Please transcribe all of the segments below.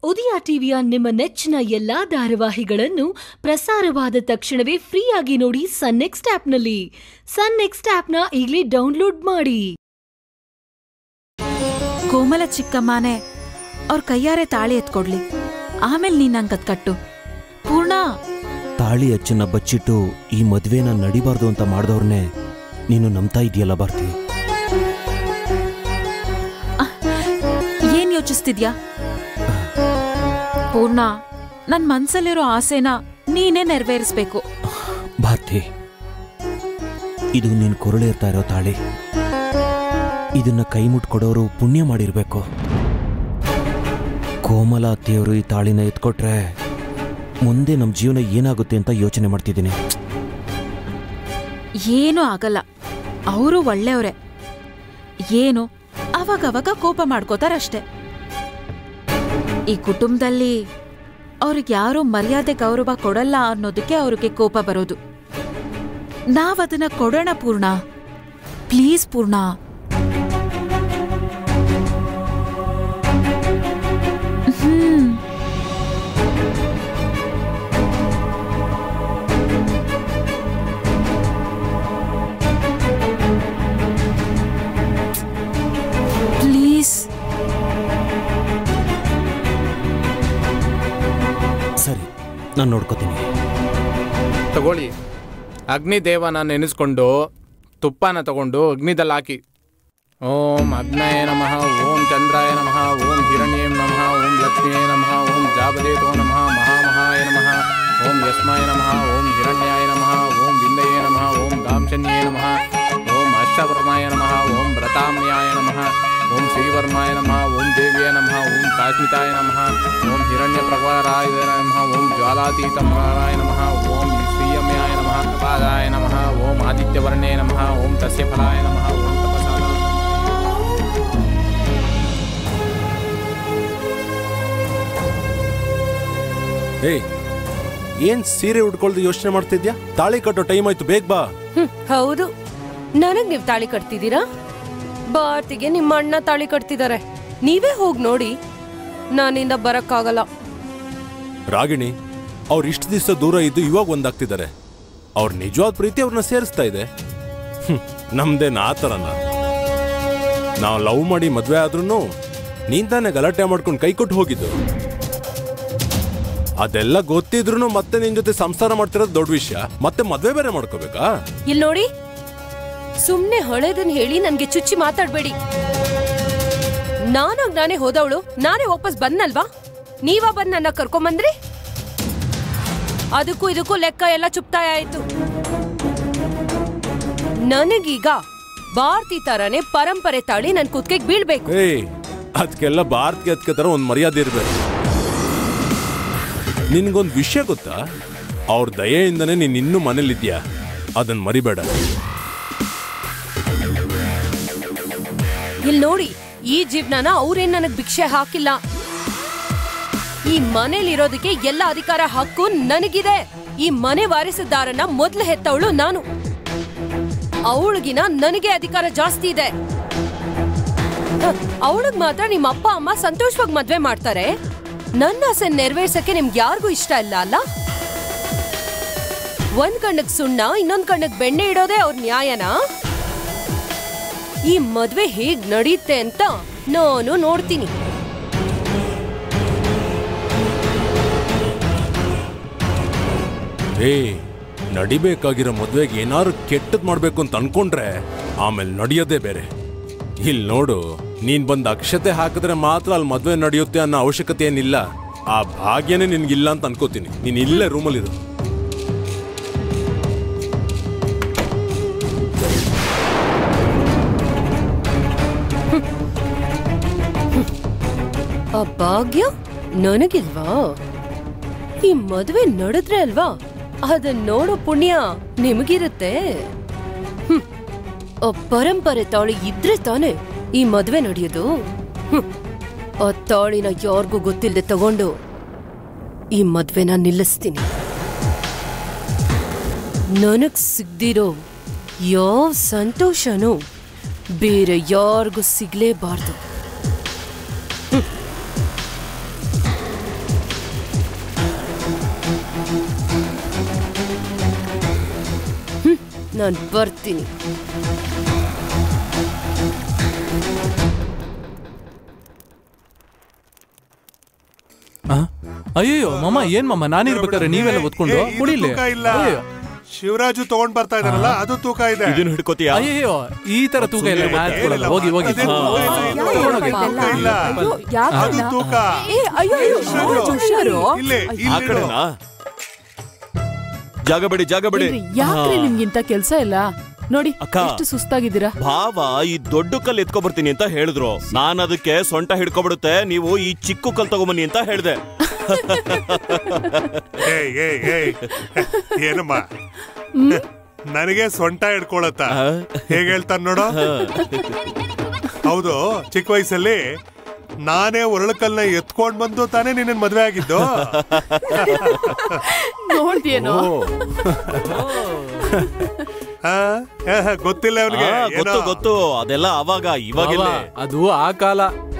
ಉದಯ ಟಿವಿಯ ನಿಮ್ಮ ನೆಚ್ಚಿನ ಎಲ್ಲಾ ಧಾರಾವಾಹಿಗಳನ್ನು ಪ್ರಸಾರವಾದ ತಕ್ಷಣವೇ ಫ್ರೀಯಾಗಿ ನೋಡಿ ಸನ್ ನೆಕ್ಸ್ಟ್ ಆಪ್ನಲ್ಲಿ ಸನ್ ನೆಕ್ಸ್ಟ್ ಆಪ್ನ ಈಗಲೇ ಡೌನ್ಲೋಡ್ ಮಾಡಿ ಕೋಮಲ ಚಿಕ್ಕಮ್ಮನೇ ಅವ್ರ ಕೈಯಾರೆ ತಾಳಿ ಎತ್ಕೊಡ್ಲಿ ಆಮೇಲೆ ನೀನ್ ನಂಗದ್ ಕಟ್ಟು ಪೂರ್ಣ ತಾಳಿ ಅಚ್ಚನ್ನ ಬಚ್ಚಿಟ್ಟು ಈ ಮದ್ವೆನ ನಡಿಬಾರ್ದು ಅಂತ ಮಾಡ್ದವ್ರನ್ನೇ ನೀನು ನಂಬ್ತಾ ಇದೆಯಲ್ಲ ಭಾರತಿ ಏನ್ ಯೋಚಿಸ್ತಿದ್ಯಾ ಪೂರ್ಣ ನನ್ ಮನ್ಸಲ್ಲಿರೋ ಆಸೆನ ನೀನೇ ನೆರವೇರಿಸ್ಬೇಕು ಭಾರತಿ ಇದು ನೀನ್ ಕೊರಳೆ ಇರ್ತಾ ಇರೋ ತಾಳಿ ಇದನ್ನ ಕೈ ಮುಟ್ಕೊಡೋರು ಪುಣ್ಯ ಮಾಡಿರ್ಬೇಕು ಕೋಮಲ ಅತ್ತೆಯವರು ಈ ತಾಳಿನ ಎತ್ಕೊಟ್ರೆ ಮುಂದೆ ನಮ್ಮ ಜೀವನ ಏನಾಗುತ್ತೆ ಅಂತ ಯೋಚನೆ ಮಾಡ್ತಿದ್ದೀನಿ ಏನೂ ಆಗಲ್ಲ ಅವರು ಒಳ್ಳೆಯವ್ರೆ ಏನು ಅವಾಗವಾಗ ಕೋಪ ಮಾಡ್ಕೋತಾರಷ್ಟೆ ಈ ಕುಟುಂಬದಲ್ಲಿ ಅವ್ರಿಗೆ ಯಾರು ಮರ್ಯಾದೆ ಗೌರವ ಕೊಡಲ್ಲ ಅನ್ನೋದಕ್ಕೆ ಅವ್ರಿಗೆ ಕೋಪ ಬರೋದು ನಾವದನ್ನ ಕೊಡೋಣ ಪೂರ್ಣ ಪ್ಲೀಸ್ ಪೂರ್ಣ ಹ್ಮ್ ಪ್ಲೀಸ್ ಸರಿ ನಾನು ನೋಡ್ಕೋತೀನಿ ತಗೊಳ್ಳಿ ಅಗ್ನಿದೇವನ ನೆನೆಸ್ಕೊಂಡು ತುಪ್ಪನ ತಗೊಂಡು ಅಗ್ನಿದಲ್ಲಿ ಹಾಕಿ ಓಂ ಅಗ್ನಯ ನಮಃ ಓಂ ಚಂದ್ರಾಯ ನಮಃ ಓಂ ಹಿರಣ್ಯೇಂ ನಮಃ ಓಂ ಲಕ್ಷ್ಮಿಯೇ ನಮಃ ಓಂ ಜಾಬದೇತೋ ನಮಃ ಮಹಾಮಹಾಯ ನಮಃ ಓಂ ಯಸ್ಮಾಯ ನಮಃ ಓಂ ಹಿರಣ್ಯಾಯ ನಮಃ ಓಂ ವಿಂದಯೇ ನಮಃ ಓಂ ಗಾಂಶನ್ಯೇ ನಮಃ ಓಂ ಅಷ್ಟವರ್ಮಾಯ ನಮಃ ಓಂ ವ್ರತಾಮ್ಯಾಯ ನಮಃ ಓಂ ಶ್ರೀವರ್ಮಾಯ ನಮಃ ಓಂ ದೇವ್ಯಾಯ ನಮಃ ಓಂ ಕಾಶ್ಮಿತಾಯ ನಮಃ ಓಂ ಹಿರಣ್ಯ ಪ್ರಭಾರಾಯ ನಮಃ ಓಂ ಜ್ವಾಲಾತೀತಮರಾಯ ನಮಃ ಓಂ ಶ್ರೀಯಮ್ಯಾಯ ನಮಃ ಕಪಾದಾಯ ನಮಃ ಓಂ ಆದಿತ್ಯವರ್ಣೇ ನಮಃ ಓಂ ತಸ್ಯ ಫಲಾಯ ನಮಃ ಓಂ ತಪಸಾಲ ಏಯ್ ಏನ್ ಸೀರೆ ಉಟ್ಕೊಳ್ದು ಯೋಚನೆ ಮಾಡ್ತಿದ್ಯಾ ತಾಳಿ ಕಟ್ಟೋ ಟೈಮ್ ಆಯ್ತು ಬೇಗ ಬಾ ಹ್ಮ್, ಹೌದು ನನಗ್ ನೀವ್ ತಾಳಿ ಕಟ್ತಿದ್ದೀರಾ ಭಾರತಿಗೆ ನಿಮ್ಮ ಅಣ್ಣ ತಾಳಿ ಕಟ್ತಿದ್ದಾರೆ ನೀವೇ ಹೋಗ್ ನೋಡಿ ನಾನಿಂದ ಬರಕ್ಕಾಗಲ್ಲ ರಾಗಿಣಿ ಅವ್ರು ಇಷ್ಟು ದಿವಸ ದೂರ ಇದ್ದು ಇವಾಗ ಒಂದಾಗ್ತಿದ್ದಾರೆ ಅವ್ರ ನಿಜವಾದ ಪ್ರೀತಿ ಅವ್ರನ್ನ ಸೇರಿಸ್ತಾ ಇದೆ ಹ್ಮ್, ನಮ್ದೇನ್ ಆ ಥರನ ನಾವು ಲವ್ ಮಾಡಿ ಮದ್ವೆ ಆದ್ರೂ ನೀನ್ ತಾನೇ ಗಲಾಟೆ ಮಾಡ್ಕೊಂಡು ಕೈ ಕೊಟ್ಟು ಹೋಗಿದ್ದು ಅದೆಲ್ಲ ಗೊತ್ತಿದ್ರು ಮತ್ತೆ ನಿನ್ ಜೊತೆ ಸಂಸಾರ ಮಾಡ್ತಿರೋದು ದೊಡ್ಡ ವಿಷಯ ಮತ್ತೆ ಮದ್ವೆ ಬೇರೆ ಮಾಡ್ಕೋಬೇಕಾ ಇಲ್ ನೋಡಿ ಸುಮ್ನೆ ಹೊಳೆದನ್ ಹೇಳಿ ನನ್ಗೆ ಚುಚ್ಚಿ ಮಾತಾಡ್ಬೇಡಿ ನಾನಾಗ್ ನಾನೇ ಹೋದವಳು ನಾನೇ ವಾಪಸ್ ಬಂದ್ನಲ್ವಾ ನೀವ ಬಂದ್ ನನ್ನ ಕರ್ಕೊಂಬಂದ್ರಿ ಅದಕ್ಕೂ ಇದಕ್ಕೂ ಲೆಕ್ಕ ಎಲ್ಲ ಚುಪ್ತಾಯ ಆಯ್ತು ನನಗೀಗ ಭಾರತಿ ತರನೇ ಪರಂಪರೆ ತಾಳಿ ನನ್ ಕುತ್ತಿಗೆಗ್ ಬೀಳ್ಬೇಕು ಏಯ್ ಅದಕ್ಕೆಲ್ಲ ಭಾರತ್ಗೆ ಅದಕ್ಕೆ ತರ ಒಂದ್ ಮರ್ಯಾದೆ ಇರ್ಬೇಕು ನಿನ್ಗೊಂದ್ ವಿಷಯ ಗೊತ್ತಾ ಅವ್ರ ದಯೆಯಿಂದನೇ ನೀನ್ ಇನ್ನೂ ಮನೇಲಿದ್ಯಾ ಅದನ್ನ ಮರಿಬೇಡ ಇಲ್ ನೋಡಿ ಈ ಜೀವನನ ಅವ್ರೇನ್ ನನಗ್ ಭಿಕ್ಷೆ ಹಾಕಿಲ್ಲ ಈ ಮನೇಲಿರೋದಕ್ಕೆ ಎಲ್ಲ ಅಧಿಕಾರ ಹಕ್ಕು ನನಗಿದೆ ಈ ಮನೆ ವಾರಿಸುದಾರನ ಮೊದ್ಲು ಹೆತ್ತವಳು ನಾನು ಅವಳಿಗಿನ ನನಗೆ ಅಧಿಕಾರ ಜಾಸ್ತಿ ಇದೆ ಅವಳಿಗ್ ಮಾತ್ರ ನಿಮ್ಮ ಅಪ್ಪ ಅಮ್ಮ ಸಂತೋಷವಾಗಿ ಮದ್ವೆ ಮಾಡ್ತಾರೆ ನನ್ನ ಆಸೆ ನೆರವೇರ್ಸಕ್ಕೆ ನಿಮ್ಗೆ ಯಾರಿಗೂ ಇಷ್ಟ ಇಲ್ಲ ಅಲ್ಲ ಒಂದ್ ಕಣ್ಣಕ್ ಸುಣ್ಣ ಇನ್ನೊಂದ್ ಕಣ್ಣಕ್ ಬೆಣ್ಣೆ ಇಡೋದೇ ಅವ್ರ ನ್ಯಾಯನಾ ಈ ಮದ್ವೆ ಹೇಗ್ ನಡೆಯುತ್ತೆ ಅಂತ ನಾನು ನೋಡ್ತೀನಿ ಏಯ್ ನಡಿಬೇಕಾಗಿರೋ ಮದ್ವೆಗೆ ಏನಾದ್ರು ಕೆಟ್ಟದ್ ಮಾಡ್ಬೇಕು ಅಂತ ಅನ್ಕೊಂಡ್ರೆ ಆಮೇಲೆ ನಡೆಯೋದೇ ಬೇರೆ ಇಲ್ಲಿ ನೋಡು ನೀನ್ ಬಂದ್ ಅಕ್ಷತೆ ಹಾಕಿದ್ರೆ ಮಾತ್ರ ಅಲ್ಲಿ ಮದ್ವೆ ನಡೆಯುತ್ತೆ ಅನ್ನೋ ಅವಶ್ಯಕತೆ ಏನಿಲ್ಲ ಆ ಭಾಗ್ಯನೇ ನಿನ್ಗಿಲ್ಲ ಅಂತ ಅನ್ಕೋತೀನಿ ನೀನ್ ಇಲ್ಲೇ ರೂಮಲ್ಲಿರು ಆ ಭಾಗ್ಯ ನನಗಿಲ್ವಾ ಈ ಮದ್ವೆ ನಡೆದ್ರೆ ಅಲ್ವಾ ಅದನ್ ನೋಡೋ ಪುಣ್ಯ ನಿಮಗಿರುತ್ತೆ ಹ್ಮ್. ಆ ಪರಂಪರೆ ತಾಳಿ ಇದ್ರೆ ತಾನೆ ಈ ಮದ್ವೆ ನಡೆಯೋದು ಹ್ಮ್. ಆ ತಾಳಿನ ಯಾರಿಗೂ ಗೊತ್ತಿಲ್ಲದೆ ತಗೊಂಡು ಈ ಮದ್ವೆನ ನಿಲ್ಲಿಸ್ತೀನಿ ನನಗ್ ಸಿಗ್ದಿರೋ ಯಾವ ಸಂತೋಷನೂ ಬೇರೆ ಯಾರಿಗೂ ಸಿಗ್ಲೇಬಾರ್ದು ನಾನು ಬರ್ತೀನಿ ಆ? ಅಯ್ಯಯ್ಯೋ ಮಾಮ ಏನ್ ಮಾಮ ನಾನಿರ್ಬೇಕಾದ್ರೆ ನೀವೆಲ್ಲ ಒತ್ಕೊಂಡು ಏ, ಇದು ಕುಡಿಲಿ ತೂಕ ಇಲ್ಲ ಅಯ್ಯಯ್ಯೋ. ಶಿವರಾಜು ತಗೊಂಡ್ ಬರ್ತಾ ಇದಾರಲ್ಲ ಅದು ತೂಕ ಇದೆ ಇದನ್ನ ಹಿಡ್ಕೋತೀಯ ಅಯ್ಯಯ್ಯೋ ಈ ತರ ತೂಕ ಇಲ್ಲ ಸುಮ್ನೆ ನಾನ್ ಹೇಳಿಲ್ಲ, ಎತ್ಕೊಳಲ್ಲ. ಹೋಗಿ ಹೋಗಿ ಅದೇ ತೂಕ ಇಲ್ಲ, ಇದು ತಗೊಂಡೋಗಿ. ತೂಕ ಇಲ್ಲ. ಅಯ್ಯೋ, ಯಾಕೆ ಅದು ಅಣ್ಣ? ತೂಕ ಏ, ಅಯ್ಯೋ, ಅಯ್ಯೋ, ಶಿವರಾಜು, ಹುಷಾರು. ಇಲ್ಲೇ ಆ ಇಲ್ಲಿ ಕಡೆನಾ ಜಾಗ ಬಿಡಿ ಜಾಗ ಬಿಡಿ ಏನ್ರಿ, ಯಾಕ್ರಿ ನಿಮ್ಗಿಂತ ಕೆಲ್ಸ ಇಲ್ಲ ನೋಡಿ ಅಕ್ಕ. ಎಷ್ಟು ಸುಸ್ತಾಗಿದ್ದೀರಾ ಭಾವ ಈ ದೊಡ್ಡ ಕಲ್ಲು ಎತ್ಕೊಬರ್ತೀನಿ ಅಂತ ಹೇಳಿದ್ರು ನಾನ್ ಅದಕ್ಕೆ ಸೊಂಟ ಹಿಡ್ಕೊಬಿಡುತ್ತೆ ನೀವು ಈ ಚಿಕ್ಕ ಕಲ್ ತಗೊಂಬನ್ನಿ ಅಂತ ಹೇಳ್ದೆ ಏಯ್ ಏಯ್ ಏಯ್ ಏನಮ್ಮ ನನಗೆ ಸೊಂಟ ಹಿಡ್ಕೊಳತ್ತ ಹೇಗೆ ಹೇಳ್ತಾನ ನೋಡು ಹೌದು ಚಿಕ್ಕ ವಯಸ್ಸಲ್ಲಿ ನಾನೇ ಒರಳಕಲ್ನ ಎತ್ಕೊಂಡ್ ಬಂದು ತಾನೇ ನಿನ್ನ ಮದ್ವೆ ಆಗಿದ್ದು ನೋಡ್ದೇನೋ ಆ? ಆಹ್, ಗೊತ್ತಿಲ್ಲ ಅವನಿಗೆ ಆ, ಗೊತ್ತು ಗೊತ್ತು ಅದೆಲ್ಲ ಅವಾಗ ಇವಾಗಿಲ್ಲ ಮಾವ, ಅದು ಆ ಕಾಲ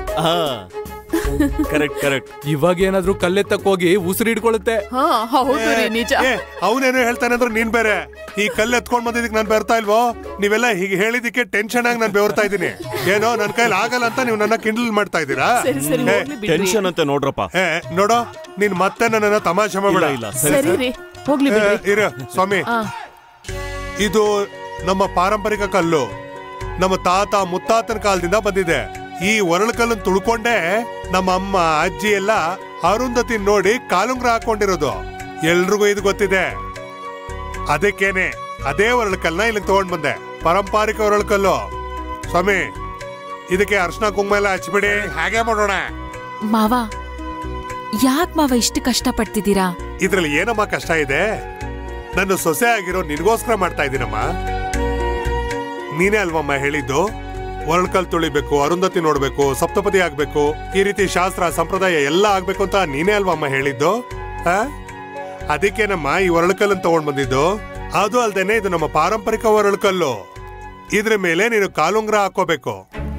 ಕರೆಕ್ಟ್ ಕರೆಕ್ಟ್ ಇವಾಗ ಏನಾದ್ರೂ ಕಲ್ಲೆತ್ತಕ್ ಹೋಗಿ ಉಸಿರು ಹಿಡ್ಕೊಳುತ್ತೆ ಹಾ ಹೌದು ರೀ ನಿಜ ಏ ಅವನೇನೋ ಹೇಳ್ತಾನೆ ಅಂದ್ರೆ ನೀನ್ ಬೇರೆ ಈ ಕಲ್ಲು ಎತ್ಕೊಂಡ್ ಬಂದಿದ್ದಕ್ಕೆ ನಾನು ಬೆರ್ತಾ ಇಲ್ವೋ ನೀವೆಲ್ಲ ಹೀಗೆ ಹೇಳಿದಕ್ಕೆ ಟೆನ್ಷನ್ ಆಗಿ ನಾನು ಬೆವರ್ತಾ ಇದ್ದೀನಿ ಏನೋ ನನ್ನ ಕೈಲಿ ಆಗಲ್ಲ ಅಂತ ನೀವು ನನ್ನ ಕಿಂಡಲ್ ಮಾಡ್ತಾ ಇದ್ದೀರಾ ಸರಿ ಸರಿ ಏ, ಹೋಗ್ಲಿ ಬಿಡ್ರಿ ಟೆನ್ಷನ್ ಅಂತ ನೋಡ್ರಪ್ಪ ಏ ನೋಡೋ ನೀನ್ ಮತ್ತೆ ನನ್ನನ್ನ ತಮಾಷೆ ಇಲ್ಲ ಮಾಡಬೇಡ ಇಲ್ಲ ಸರಿ ರೀ ಹೋಗ್ಲಿ ಏ, ಬಿಡ್ರಿ ಇರು ಸ್ವಾಮಿ ಆ. ಇದು ನಮ್ಮ ಪಾರಂಪರಿಕ ಕಲ್ಲು ನಮ್ಮ ತಾತ ಮುತ್ತಾತನ ಕಾಲದಿಂದ ಬಂದಿದೆ ಈ ಒರಳು ಕಲ್ಲನ್ನು ತುಳ್ಕೊಂಡೇ ನಮ್ಮ ಅಮ್ಮ ಅಜ್ಜಿ ಎಲ್ಲ ಅರುಂಧತಿ ನೋಡಿ ಕಾಲುಂಗ್ರ ಹಾಕೊಂಡಿರೋದು ಎಲ್ರಿಗೂ ಇದು ಗೊತ್ತಿದೆ ಅದಕ್ಕೇನೆ ಅದೇ ಒರಳು ಕಲ್ಲನ್ನ ಇಲ್ಲಿ ತಗೊಂಡ್ ಬಂದೆ ಪಾರಂಪರಿಕ ಒರಳು ಕಲ್ಲು ಸ್ವಾಮಿ ಇದಕ್ಕೆ ಅರ್ಶನ ಕುಂಕುಮ ಎಲ್ಲ ಹಚ್ಬಿಡಿ ಹಾಗೆ ಮಾಡೋಣ ಮಾವ ಯಾಕ್ ಮಾವ ಇಷ್ಟು ಕಷ್ಟ ಪಡ್ತಿದ್ದೀರಾ ಇದ್ರಲ್ಲಿ ಏನಮ್ಮ ಕಷ್ಟ ಇದೆ ನನ್ನ ಸೊಸೆ ಆಗಿರೋ ನಿನ್ಗೋಸ್ಕರ ಮಾಡ್ತಾ ಇದ್ದೀನಮ್ಮ ನೀನೇ ಅಲ್ವಮ್ಮ ಹೇಳಿದ್ದು ಒರಳ್ಕಲ್ ತುಳಿಬೇಕು ಅರುಂಧತಿ ನೋಡ್ಬೇಕು ಸಪ್ತಪದಿ ಆಗ್ಬೇಕು ಈ ರೀತಿ ಶಾಸ್ತ್ರ ಸಂಪ್ರದಾಯ ಎಲ್ಲ ಆಗ್ಬೇಕು ಅಂತ ನೀನೇ ಅಲ್ವಮ್ಮ ಹೇಳಿದ್ದು ಆ? ಅದಕ್ಕೇನಮ್ಮ ಈ ಒರಳ್ಕಲ್ಲನ್ನು ತಗೊಂಡ್ ಬಂದಿದ್ದು ಅದು ಅಲ್ದೇನೆ ಇದು ನಮ್ಮ ಪಾರಂಪರಿಕ ಒರಳ್ಕಲ್ಲು ಇದ್ರ ಮೇಲೆ ನೀನು ಕಾಲುಂಗ್ರ ಹಾಕೋಬೇಕು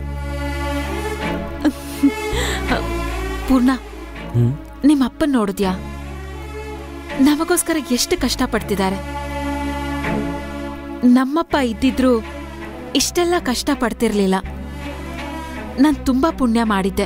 ಪೂರ್ಣ ಹ್ಮ್ ನಿಮ್ಮ ಅಪ್ಪನ್ ನೋಡಿದ್ಯಾ ನಮಗೋಸ್ಕರ ಎಷ್ಟು ಕಷ್ಟ ಪಡ್ತಿದ್ದಾರೆ ನಮ್ಮಪ್ಪ ಇದ್ದಿದ್ರು ಇಷ್ಟೆಲ್ಲ ಕಷ್ಟ ಪಡ್ತಿರ್ಲಿಲ್ಲ ನಾನ್ ತುಂಬಾ ಪುಣ್ಯ ಮಾಡಿದ್ದೆ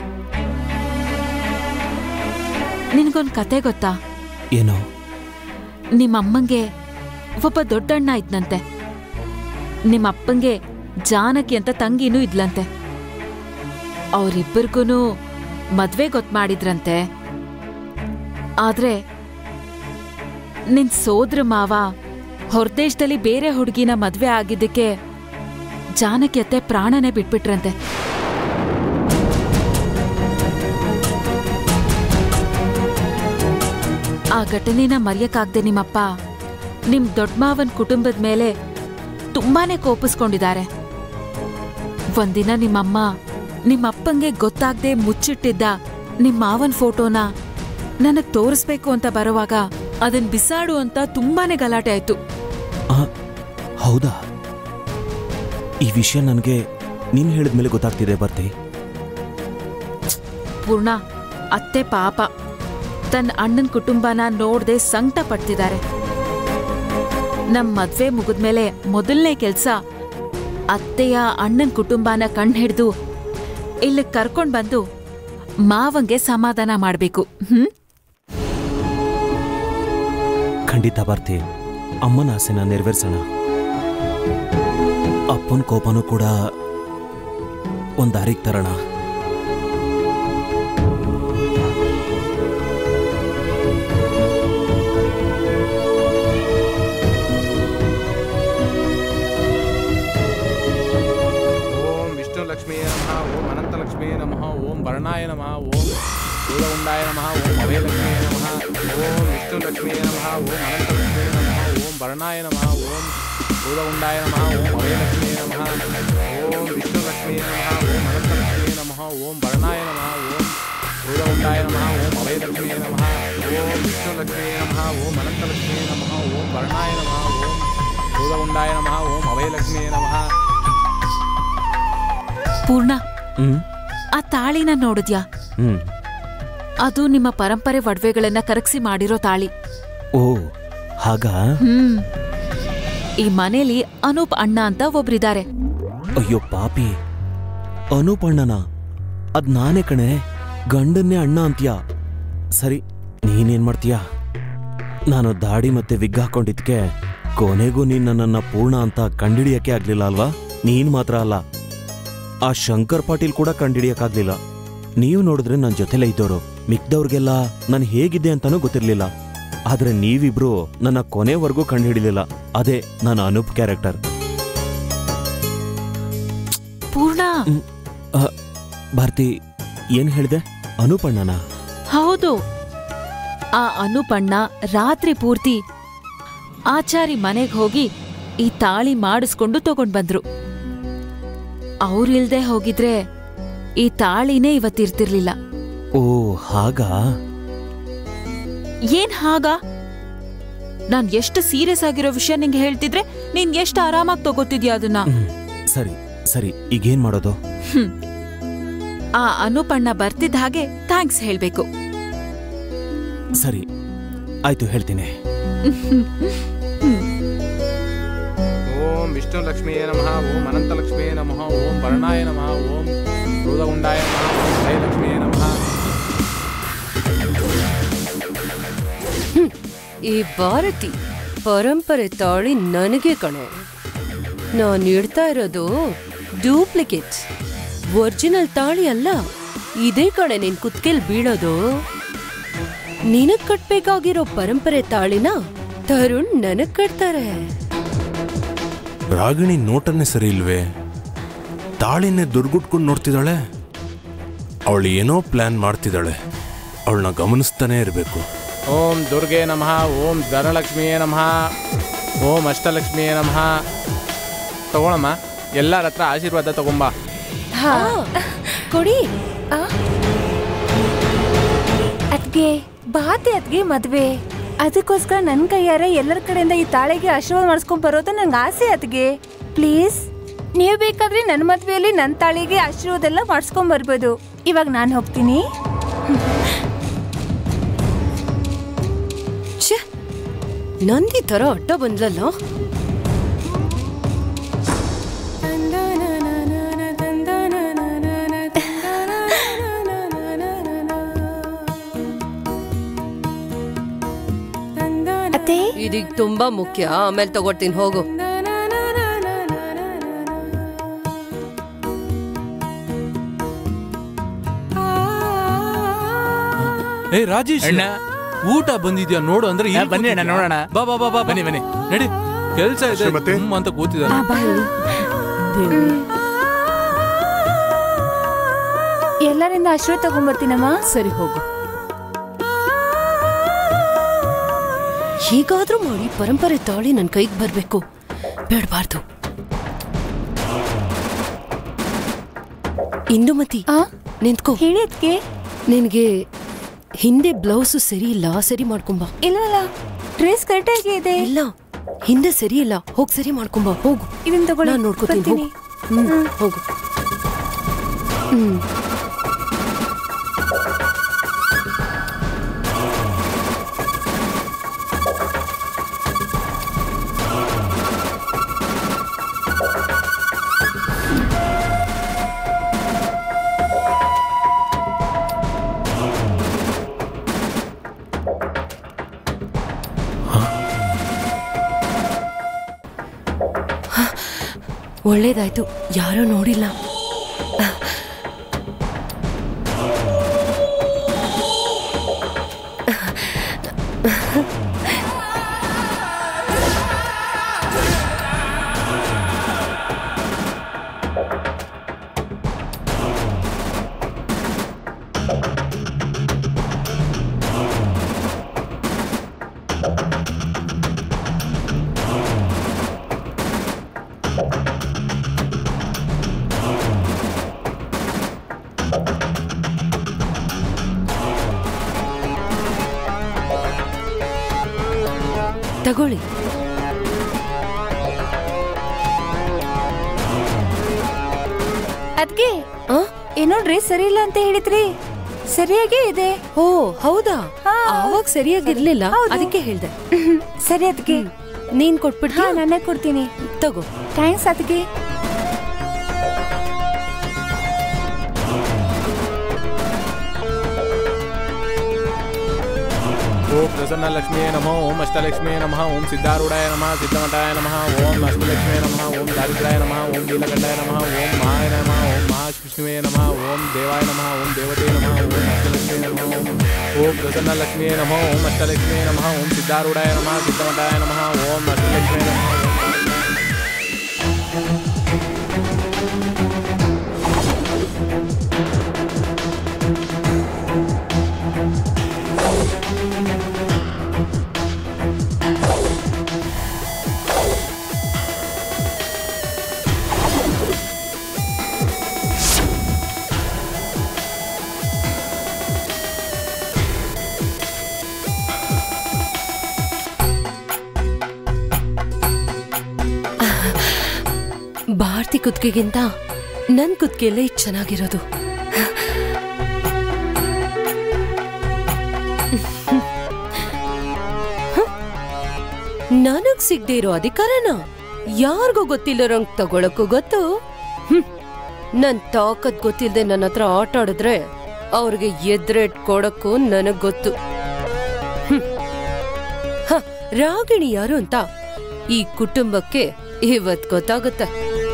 ನಿನ್ಗೊಂದ್ ಕತೆ ಗೊತ್ತಾ ಏನೋ ನಿಮ್ಮಮ್ಮಂಗೆ ಒಬ್ಬ ದೊಡ್ಡಣ್ಣ ಇದ್ನಂತೆ ನಿಮ್ಮಪ್ಪಂಗೆ ಜಾನಕಿ ಅಂತ ತಂಗಿನೂ ಇದ್ಲಂತೆ ಅವರಿಬ್ಬರಿಗೂ ಮದ್ವೆ ಗೊತ್ತು ಮಾಡಿದ್ರಂತೆ ಆದ್ರೆ ನಿನ್ ಸೋದ್ರ ಮಾವ ಹೊರದೇಶದಲ್ಲಿ ಬೇರೆ ಹುಡುಗಿನ ಮದ್ವೆ ಆಗಿದ್ದಕ್ಕೆ ಜಾನಕಿ ಅತ್ತೆ ಪ್ರಾಣನೇ ಬಿಟ್ಬಿಟ್ರಂತೆ ಆ ಘಟನೆನ ಮರೆಯಕ್ಕಾಗ್ದೆ ನಿಮ್ಮಪ್ಪ ನಿಮ್ ದೊಡ್ಡಮಾವನ್ ಕುಟುಂಬದ ಮೇಲೆ ತುಂಬಾನೇ ಕೋಪಿಸ್ಕೊಂಡಿದ್ದಾರೆ ಒಂದಿನ ನಿಮ್ಮಮ್ಮ ನಿಮ್ಮಪ್ಪಂಗೆ ಗೊತ್ತಾಗ್ದೆ ಮುಚ್ಚಿಟ್ಟಿದ್ದ ನಿಮ್ ಮಾವನ್ ಫೋಟೋನ ನನಗ್ ತೋರಿಸ್ಬೇಕು ಅಂತ ಬರುವಾಗ ಅದನ್ ಬಿಸಾಡು ಅಂತ ತುಂಬಾನೇ ಗಲಾಟೆ ಆಯ್ತು ಆ, ಹೌದಾ ಈ ವಿಷಯ ನನಗೆ ನೀನು ಹೇಳಿದ್ಮೇಲೆ ಗೊತ್ತಾಗ್ತಿದೆ ಬರ್ತಿ ಪೂರ್ಣ ಅತ್ತೆ ಪಾಪ ತನ್ನ ಅಣ್ಣನ ಕುಟುಂಬನ ನೋಡ್ದೆ ಸಂಕಟ ಪಡ್ತಿದ್ದಾರೆ ನಮ್ ಮದ್ವೆ ಮುಗಿದ್ಮೇಲೆ ಮೊದಲನೇ ಕೆಲ್ಸ ಅತ್ತೆಯ ಅಣ್ಣನ ಕುಟುಂಬನ ಕಣ್ ಹಿಡ್ದು ಇಲ್ಲಿ ಕರ್ಕೊಂಡ್ ಬಂದು ಮಾವಂಗೆ ಸಮಾಧಾನ ಮಾಡ್ಬೇಕು ಹ್ಮ್ ಖಂಡಿತ ಬರ್ತಿ ಅಮ್ಮನ ಆಸೆನ ನೆರವೇರ್ಸೋಣ ಅಪ್ಪನ ಕೋಪನೂ ಕೂಡ ಒಂದು ದಾರಿಗೆ ತರೋಣ ಓಂ ವಿಷ್ಣು ಲಕ್ಷ್ಮೀ ನಮಃ ಓಂ ಅನಂತ ಲಕ್ಷ್ಮೀ ನಮಃ ಓಂ ವರ್ಣಾಯ ನಮಃ ಓಂ ಸೂರ್ಯಗುಂಡಾಯ ನಮಃ ಓಂ ಅಭಯ ಲಕ್ಷ್ಮೀ ನಮಃ ಓಂ ವಿಷ್ಣು ಲಕ್ಷ್ಮೀ ನಮಃ ಓಂ ಅನಂತ ಲಕ್ಷ್ಮೀ ನಮಃ ಓಂ ವರ್ಣಾಯ ನಮಃ ಓಂ ಸೂರ್ಯಗುಂಡಾಯ ನಮಃ ಓಂ ಅಭಯ ಲಕ್ಷ್ಮೀ ನಮಃ ಓಂ ವಿಷ್ಣು ಲಕ್ಷ್ಮೀ ನಮಃ ಓಂ ಅನಂತ ಲಕ್ಷ್ಮೀ ನಮಃ ಓಂ ವರ್ಣಾಯ ನಮಃ ಓಂ ಸೂರ್ಯಗುಂಡಾಯ ನಮಃ ಓಂ ಅಭಯ ಲಕ್ಷ್ಮೀ ನಮಃ ಓಂ ವಿಷ್ಣು ಲಕ್ಷ್ಮೀ ನಮಃ ಓಂ ಅನಂತ ಲಕ್ಷ್ಮೀ ನಮಃ ಓಂ ವರ್ಣಾಯ ನಮಃ ಓಂ ಸೂರ್ಯಗುಂಡಾಯ ನಮಃ ಓಂ ಅಭಯ ಲಕ್ಷ್ಮೀ ನಮಃ ಪೂರ್ಣ ಹ್ಮ್ ಆ ತಾಳಿನ ನೋಡಿದ್ಯಾ ಹ್ಮ್ ಅದು ನಿಮ್ಮ ಪರಂಪರೆ ಒಡವೆಗಳನ್ನ ಕರಗಿಸಿ ಮಾಡಿರೋ ತಾಳಿ ಓ ಹಾಗಾ ಹ್ಮ್ ಈ ಮನೇಲಿ ಅನೂಪ್ ಅಣ್ಣ ಅಂತ ಒಬ್ರಿದ್ದಾರೆ ಅಯ್ಯೋ ಪಾಪಿ ಅನೂಪ್ ಅಣ್ಣನ ಅದ್ ನಾನೇ ಕಣೆ ಗಂಡನ್ನೇ ಅಣ್ಣ ಅಂತೀಯ ಸರಿ ನೀನೇನ್ ಮಾಡ್ತೀಯ ನಾನು ದಾಡಿ ಮತ್ತೆ ವಿಗ್ ಹಾಕೊಂಡಿದ್ಕೆ ಕೊನೆಗೂ ನೀನ್ ನನ್ನನ್ನ ಪೂರ್ಣ ಅಂತ ಕಂಡಿಡಿಯಕ್ಕೆ ಆಗ್ಲಿಲ್ಲ ಅಲ್ವಾ ನೀನ್ ಮಾತ್ರ ಅಲ್ಲ ಆ ಶಂಕರ್ ಪಾಟೀಲ್ ಕೂಡ ಕಂಡಿಡಿಯಕ್ಕಾಗ್ಲಿಲ್ಲ ನೀವು ನೋಡಿದ್ರೆ ನನ್ನ ಜೊತೆಲೇ ಇದ್ದೋರು ಮಿಕ್ದವ್ರಿಗೆಲ್ಲ ನಾನು ಹೇಗಿದ್ದೆ ಅಂತಾನೂ ಗೊತ್ತಿರ್ಲಿಲ್ಲ ಆದ್ರೆ ನೀವಿಬ್ರು ನನ್ನ ಕೊನೆವರೆಗೂ ಕಂಡುಹಿಡಿಲಿಲ್ಲ ಅದೇ ನನ್ನ ಅನೂಪ್ ಕ್ಯಾರೆಕ್ಟರ್ ಪೂರ್ಣ ಭಾರತಿ ಏನ್ ಹೇಳಿದೆ ಅನೂಪಣ್ಣನ ಹೌದು ಆ ಅನುಪಣ್ಣ ರಾತ್ರಿ ಪೂರ್ತಿ ಆಚಾರಿ ಮನೆಗ್ ಹೋಗಿ ಈ ತಾಳಿ ಮಾಡಿಸ್ಕೊಂಡು ತಗೊಂಡ್ ಬಂದ್ರು ಅವ್ರಿಲ್ದೆ ಹೋಗಿದ್ರೆ ಈ ತಾಳಿನೇ ಇವತ್ತಿರ್ತಿರ್ಲಿಲ್ಲ ಓ ಹಾಗಾ ಏನ್ ಹಾಗ ನಾನ್ ಎಷ್ಟು ಸೀರಿಯಸ್ ಆಗಿರೋ ವಿಷಯ ನಿಂಗೆ ಹೇಳ್ತಿದ್ರೆ ನೀನ್ ಎಷ್ಟು ಆರಾಮಾಗಿ ತಗೋತಿದ್ಯಾ ಅದನ್ನ ಹ್ಮ್. ಸರಿ ಸರಿ ಈಗೇನ್ ಮಾಡೋದು ಹ್ಮ್. ಆ ಅನುಪಣ್ಣ ಬರ್ತಿದ್ದ ಹಾಗೆ ಥ್ಯಾಂಕ್ಸ್ ಹೇಳ್ಬೇಕು ಸರಿ ಆಯ್ತು ಹೇಳ್ತೀನಿ ಓಂ ವಿಷ್ಣು ಲಕ್ಷ್ಮಿಯೇ ನಮಃ ಓಂ ಅನಂತ ಲಕ್ಷ್ಮಿಯೇ ನಮಃ ಓಂ ವರ್ಣಾಯ ನಮಃ ಓಂ ಕ್ರೋಧಗುಂಡಾಯ ನಮಃ ಓಂ ಜಯ ಲಕ್ಷ್ಮಿಯೇ ನಮಃ ಈ ಭಾರತಿ ಪರಂಪರೆ ತಾಳಿ ನನಗೆ ಕಣೆ ನಾನು ಇಡ್ತಾ ಇರೋದು ಡೂಪ್ಲಿಕೇಟ್ ಒರಿಜಿನಲ್ ತಾಳಿ ಅಲ್ಲ ಇದೇ ಕಣೆ ನಿನ್ ಕುತ್ಕೆಲ್ ಬೀಳೋದು ನಿನಗ್ ಕಟ್ಬೇಕಾಗಿರೋ ಪರಂಪರೆ ತಾಳಿನ ತರುಣ್ ನನಗ್ ಕಟ್ತಾರೆ ರಾಗಿಣಿ ನೋಟನ್ನೇ ಸರಿ ಇಲ್ವೇ ತಾಳಿನೇ ದುರ್ಗುಟ್ಕೊಂಡು ನೋಡ್ತಿದ್ದಾಳೆ ಅವಳು ಏನೋ ಪ್ಲಾನ್ ಮಾಡ್ತಿದ್ದಾಳೆ ಅವಳನ್ನ ಗಮನಿಸ್ತಾನೆ ಇರಬೇಕು ಓಂ ದುರ್ಗೆ ನಮಃ ಓಂ ಧನಲಕ್ಷ್ಮಿಯೇ ನಮಃ ಓಂ ಅಷ್ಟಲಕ್ಷ್ಮಿಯೇ ನಮಃ ತಗೊಳಮ್ಮ ಎಲ್ಲರ ಹತ್ರ ಆಶೀರ್ವಾದ ತಗೊಂಬಾ ಕೊಡಿ ಅದ್ಗೆ ಬಾತಿ ಅದ್ಗೆ ಮದ್ವೆ ಅದಕ್ಕೋಸ್ಕರ ನನ್ ಕೈಯಾರೆ ಎಲ್ಲರ ಕಡೆಯಿಂದ ಈ ತಾಳಿಗೆ ಆಶೀರ್ವಾದ ಮಾಡಿಸ್ಕೊಂಡ್ ಬರೋದು ನಂಗೆ ಆಸೆ ಅದ್ಗೆ ಪ್ಲೀಸ್ ನೀವು ಬೇಕಾದ್ರೆ ನನ್ನ ಮದ್ವೆಯಲ್ಲಿ ನನ್ನ ತಾಳಿಗೆ ಆಶೀರ್ವಾದ ಎಲ್ಲ ಮಾಡಿಸ್ಕೊಂಡ್ ಬರ್ಬೋದು ಇವಾಗ ನಾನು ಹೋಗ್ತೀನಿ ಛೆ ನಂದಿ ತರ ಅಡ್ಡ ಬಂದ್ಲಲ್ಲ ಅತ್ತೆ ಇದೀಗ ತುಂಬಾ ಮುಖ್ಯ ಆಮೇಲೆ ತಗೊಳ್ತೀನಿ ಹೋಗು ಏ ರಾಜೇಶ್ ಅಣ್ಣ. ಊಟ ಬಂದಿದ್ಯಾ ನೋಡು ಅಂದ್ರೆ ಇಲ್ಲಿ ಆ, ಬನ್ನಿ ಅಣ್ಣ, ಕೂತಿದ್ಯಾ? ನೋಡೋಣ. ಬಾ ಬಾ ಬಾ ಬಾ ಬನ್ನಿ, ಬನ್ನಿ. ನಡಿ ಕೆಲ್ಸ ಇದೆ ಶ್ರೀಮತಿ? ಹ್ಮ್ ಅಂತ ಕೂತಿದ್ದಾರೆ ಎಲ್ಲರಿಂದ ಆಶೀರ್ವಾದ ತಗೊಂಡ್ಬರ್ತೀನಮ್ಮ ಸರಿ ಹೋಗು ಹೀಗಾದ್ರೂ ಮಾಡಿ ಪರಂಪರೆ ತಾಳಿ ನನ್ನ ಕೈಗೆ ಬರ್ಬೇಕು ಬೇಡಬಾರ್ದು ಇಂದುಮತಿ ಆ ನಿಂತ್ಕೋ ಹೇಳಿ ಅದ್ಗೆ ನಿನಗೆ ಹಿಂದೆ ಬ್ಲೌಸು ಸರಿ ಇಲ್ಲ ಸರಿ ಮಾಡ್ಕೊಂಬ ಇಲ್ಲ ಇಲ್ಲ ಡ್ರೆಸ್ ಕರೆಕ್ಟಾಗಿ ಇದೆ ಇಲ್ಲ ಹಿಂದೆ ಸರಿ ಇಲ್ಲ ಹೋಗ್ ಸರಿ ಮಾಡ್ಕೊಂಬ ಹೋಗು ಇದನ್ನ ತಗೊಳ್ಳಿ ನಾನು ನೋಡ್ಕೋತೀನಿ ಹೋಗು ಬರ್ತೀನಿ. ಹ್ಮ್ ಹೋಗು ಹ್ಮ್ ಒಳ್ಳೇದಾಯ್ತು ಯಾರೋ ನೋಡಿಲ್ಲ ತಗೊಳ್ಳಿ ಅದ್ಗೆ ಆ? ಏನೋ ಡ್ರೆಸ್ ಸರಿ ಇಲ್ಲ ಅಂತ ಹೇಳಿದ್ರಿ ಸರಿಯಾಗೇ ಇದೆ ಓ ಹೌದಾ ಹಾ. ಆವಾಗ ಸರಿಯಾಗಿರ್ಲಿಲ್ಲ ಹೌದು. ಅದಕ್ಕೆ ಹೇಳ್ದೆ ಸರಿ ಅದ್ಗೆ ನೀನ್ ಕೊಟ್ಬಿಡ್ತೀಯ ಹಾ ನಾನೇ ಕೊಡ್ತೀನಿ ತಗೋ ಥ್ಯಾಂಕ್ಸ್ ಅತ್ಗೆ ಓಂ ಪ್ರಸನ್ನ ಲಕ್ಷ್ಮೀ ನಮಃ ಓಂ ಅಷ್ಟಲಕ್ಷ್ಮೀ ನಮಃ ಓಂ ಸಿದ್ಧಾರೂಢಾಯ ನಮಃ ಸಿದ್ಧಮಠಾಯ ನಮಃ ಓಂ ಲಕ್ಷ್ಮೀ ನಮಃ ಓಂ ದಾರಿದ್ರಾಯ ನಮಃ ಓಂ ನೀಲಕಂಠಾಯ ನಮಃ ಓಂ ಮಹಾಯ ನಮಃ ಓಂ ಮಹಾವಿಷ್ಣುವೇ ನಮಃ ಓಂ ದೇವಾಯ ನಮಃ ಓಂ ದೇವತೆ ನಮಃ ಓಂ ಅಷ್ಟಲಕ್ಷ್ಮೀ ನಮಃ ಓಂ ಓಂ ಪ್ರಸನ್ನ ಲಕ್ಷ್ಮೀ ನಮಃ ಓಂ ಅಷ್ಟಲಕ್ಷ್ಮೀ ನಮಃ ಓಂ ಸಿದ್ಧಾರೂಢಾಯ ನಮಃ ಸಿದ್ಧಮಠಾಯ ನಮಃ ಓಂ ಅಷ್ಟಲಕ್ಷ್ಮೀ ನಮಃ ಭಾರತಿ ಕುತ್ತಿಗೆಗಿಂತ ನನ್ ಕುತ್ತಿಗೆಯಲ್ಲೇ ಚೆನ್ನಾಗಿರೋದು ಹ? ನನಗ್ ಸಿಗದೆ ಇರೋ ಅಧಿಕಾರನ ಯಾರಿಗೂ ಗೊತ್ತಿಲ್ಲರಂಗ್ ತಗೊಳಕ್ಕೂ ಗೊತ್ತು ಹ್ಮ್. ನನ್ ತಾಕತ್ ಗೊತ್ತಿಲ್ಲದೆ ನನ್ನ ಹತ್ರ ಆಟ ಆಡಿದ್ರೆ ಅವ್ರಿಗೆ ಎದ್ರೇಟ್ ಕೊಡಕ್ಕೂ ನನಗ್ ಗೊತ್ತು ಹ್ಮ್. ಹ, ರಾಗಿಣಿ ಯಾರು ಅಂತ ಈ ಕುಟುಂಬಕ್ಕೆ ಇವತ್ ಗೊತ್ತಾಗುತ್ತೆ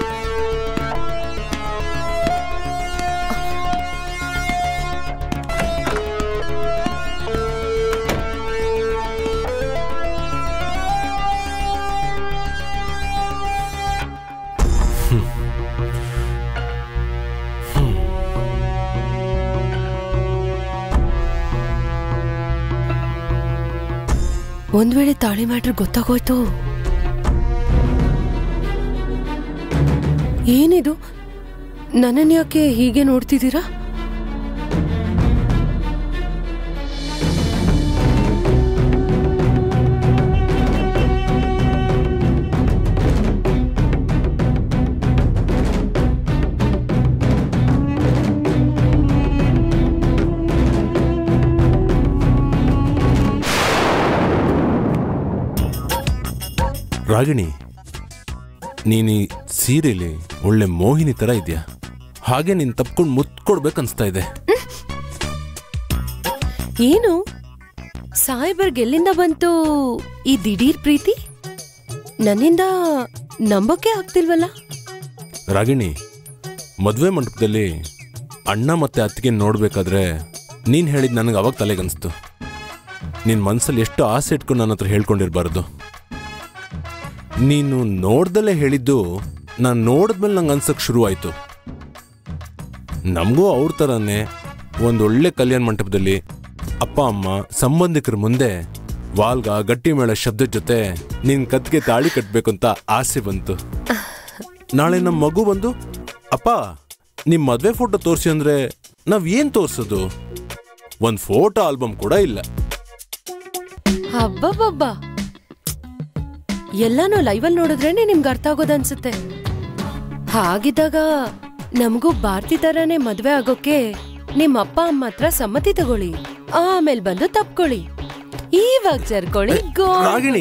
ಒಂದ್ ವೇಳೆ ತಾಳಿ ಮ್ಯಾಟ್ರ್ ಗೊತ್ತಾಗೋಯ್ತು ಏನಿದು ನನ್ನನ್ ಯಾಕೆ ಹೀಗೆ ನೋಡ್ತಿದ್ದೀರಾ ರಾಗಿಣಿ ನೀನು ಈ ಸೀರೆಲಿ ಒಳ್ಳೆ ಮೋಹಿನಿ ತರ ಇದೆಯಾ ಹಾಗೆ ನೀನ್ ತಪ್ಕೊಂಡು ಮುತ್ಕೊಡ್ಬೇಕನ್ಸ್ತಾ ಇದೆ ಏನು ಸಾಹೇಬರ್ಗ್ ಎಲ್ಲಿಂದ ಬಂತು ಈ ದಿಢೀರ್ ಪ್ರೀತಿ ನನ್ನಿಂದ ನಂಬಕ್ಕೆ ಆಗ್ತಿಲ್ವಲ್ಲ ರಾಗಿಣಿ ಮದುವೆ ಮಂಟಪದಲ್ಲಿ ಅಣ್ಣ ಮತ್ತೆ ಅತ್ತಿಗೆ ನೋಡ್ಬೇಕಾದ್ರೆ ನೀನ್ ಹೇಳಿದ್ ನನಗೆ ಅವಾಗ ತಲೆಗನ್ಸ್ತು ನಿನ್ ಮನ್ಸಲ್ಲಿ ಎಷ್ಟು ಆಸೆ ಇಟ್ಕೊಂಡು ನನ್ನ ಹತ್ರ ಹೇಳ್ಕೊಂಡಿರ್ಬಾರ್ದು ನೀನು ನೋಡ್ದಲ್ಲೇ ಹೇಳಿದ್ದು ನಾನು ನೋಡಿದ್ಮೇಲೆ ನಂಗೆ ಅನ್ಸಕ್ ಶುರು ಆಯ್ತು ನಮಗೂ ಅವ್ರ ಥರನೇ ಒಂದೊಳ್ಳೆ ಕಲ್ಯಾಣ ಮಂಟಪದಲ್ಲಿ ಅಪ್ಪ ಅಮ್ಮ ಸಂಬಂಧಿಕರ ಮುಂದೆ ವಾಲ್ಗ ಗಟ್ಟಿ ಮೇಳ ಶಬ್ದದ ಜೊತೆ ನಿನ್ ಕತ್ಗೆ ತಾಳಿ ಕಟ್ಬೇಕು ಅಂತ ಆಸೆ ಬಂತು ನಾಳೆ ನಮ್ಮ ಮಗು ಬಂದು ಅಪ್ಪ ನಿಮ್ ಮದ್ವೆ ಫೋಟೋ ತೋರಿಸಿ ಅಂದ್ರೆ ನಾವ್ ಏನ್ ತೋರ್ಸೋದು ಒಂದ್ ಫೋಟೋ ಆಲ್ಬಮ್ ಕೂಡ ಇಲ್ಲ ಹಬ್ಬಬ್ಬಬ್ಬ ಎಲ್ಲಾನು ಲೈವಲ್ ನೋಡಿದ್ರೇನೆ ನಿಮ್ಗೆ ಅರ್ಥ ಆಗೋದು ಅನ್ಸುತ್ತೆ ಹಾಗಿದ್ದಾಗ ನಮಗೂ ಭಾರತಿ ತರಾನೇ ಮದ್ವೆ ಆಗೋಕೆ ನಿಮ್ ಅಪ್ಪ ಅಮ್ಮ ಹತ್ರ ಸಮ್ಮತಿ ತಗೊಳ್ಳಿ ಆಮೇಲೆ ಬಂದು ತಪ್ಕೊಳ್ಳಿ ಇವಾಗ ಜರ್ಕೊಳ್ಳಿ ರಾಗಿಣಿ.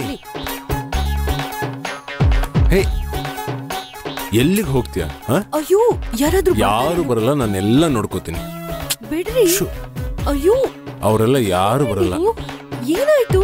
ಹೇ ಎಲ್ಲಿಗೆ ಹೋಗ್ತೀಯಾ ಹ? ಅಯ್ಯೋ ಯಾರಾದ್ರೂ ಯಾರು ಬರಲ್ಲ ನಾನೆಲ್ಲ ನೋಡ್ಕೋತೀನಿ ಬಿಡ್ರಿ ಅಯ್ಯೋ ಅವರೆಲ್ಲ ಯಾರು ಬರಲ್ಲ ಅಯ್ಯೋ, ಏನಾಯ್ತು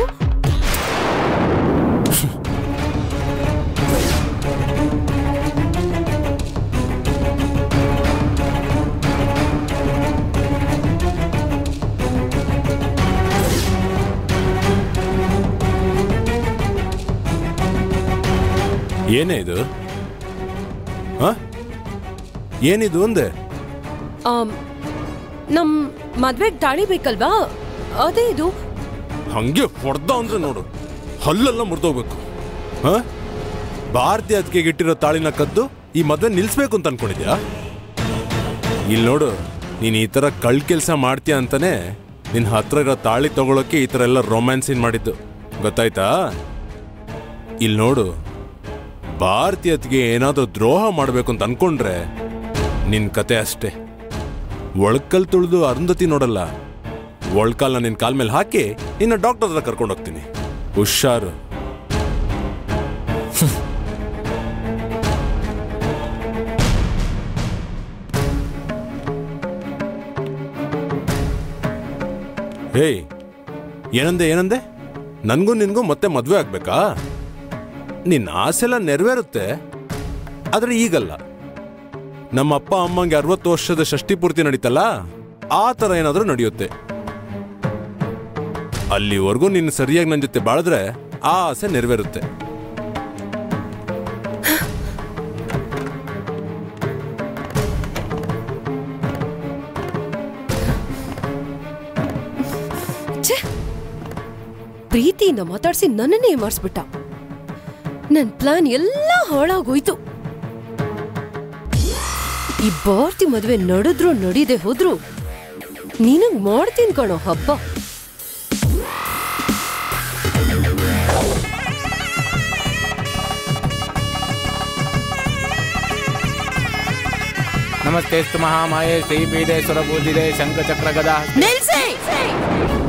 ಏನೇ ಇದು ಹ ಏನಿದು ಅಂದೆ ಆಮ್, ನಮ್ ಮದ್ವೆಗ್ ತಾಳಿ ಬೇಕಲ್ವಾ ಅದೇ ಇದು ಹಂಗೆ ಹೊಡ್ದ ಅಂದ್ರೆ ನೋಡು ಹಲ್ಲೆಲ್ಲ ಮುರಿದೋಗ್ಬೇಕು ಹ ಭಾರತೀಯ ಅದಕ್ಕೆ ಇಟ್ಟಿರೋ ತಾಳಿನ ಕದ್ದು ಈ ಮದ್ವೆ ನಿಲ್ಸ್ಬೇಕು ಅಂತ ಅನ್ಕೊಂಡಿದ್ಯಾ ಇಲ್ಲಿ ನೋಡು ನೀನ್ ಈ ತರ ಕಳ್ ಕೆಲಸ ಮಾಡ್ತೀಯ ಅಂತಾನೆ ನಿನ್ ಹತ್ರ ಇರೋ ತಾಳಿ ತಗೊಳಕ್ಕೆ ಈ ತರ ಎಲ್ಲ ರೊಮ್ಯಾನ್ಸಿನ್ ಮಾಡಿದ್ದು ಗೊತ್ತಾಯ್ತಾ ಇಲ್ಲಿ ನೋಡು ಭಾರತೀಯತ್ಗೆ ಏನಾದ್ರೂ ದ್ರೋಹ ಮಾಡ್ಬೇಕು ಅಂತ ಅನ್ಕೊಂಡ್ರೆ ನಿನ್ ಕತೆ ಅಷ್ಟೇ ಒಳ್ಕಲ್ ತುಳಿದು ಅರುಂಧತಿ ನೋಡಲ್ಲ ಒಳ್ಕಾಲ್ನ ನಿನ್ ಕಾಲ್ ಮೇಲೆ ಹಾಕಿ ನಿನ್ನ ಡಾಕ್ಟರ್ ಹತ್ರ ಕರ್ಕೊಂಡು ಹೋಗ್ತೀನಿ ಹುಷಾರು ಏಯ್ ಏನಂದೆ ಏನಂದೆ ನನ್ಗೂ ನಿನ್ಗೂ ಮತ್ತೆ ಮದ್ವೆ ಆಗ್ಬೇಕಾ ನಿನ್ನ ಆಸೆಲ್ಲ ನೆರವೇರುತ್ತೆ ಆದ್ರೆ ಈಗಲ್ಲ ನಮ್ಮ ಅಪ್ಪ ಅಮ್ಮಂಗೆ ಅರವತ್ತು ವರ್ಷದ ಷಷ್ಠಿ ಪೂರ್ತಿ ನಡೀತಲ್ಲ ಆ ಥರ ಏನಾದರೂ ನಡೆಯುತ್ತೆ ಅಲ್ಲಿವರೆಗೂ ನೀನು ಸರಿಯಾಗಿ ನನ್ನ ಜೊತೆ ಬಾಳಿದ್ರೆ ಆ ಆಸೆ ನೆರವೇರುತ್ತೆ ಛೆ! ಪ್ರೀತಿಯಿಂದ ಮಾತಾಡ್ಸಿ ನನ್ನನ್ನೇ ಮಾರ್ಸ್ಬಿಟ್ಟ ನನ್ ಪ್ಲಾನ್ ಎಲ್ಲ ಹಾಳಾಗೋಯ್ತು ಈ ಬಾರ್ತಿ ಮದ್ವೆ ನಡೆದ್ರು ನಡೀದೆ ಹೋದ್ರು ನಿನಗ್ ಮಾಡ್ತೀನಿ ಕಣೋ ಹಬ್ಬ ನಮಸ್ತೆ ಮಹಾಮಾಯೆ ಶ್ರೀ ಪೀಡೆ ಸುರಪೂಜಿದೆ ಶಂಖಚಕ್ರ ಗದಾ ನಿಲ್ಸಿ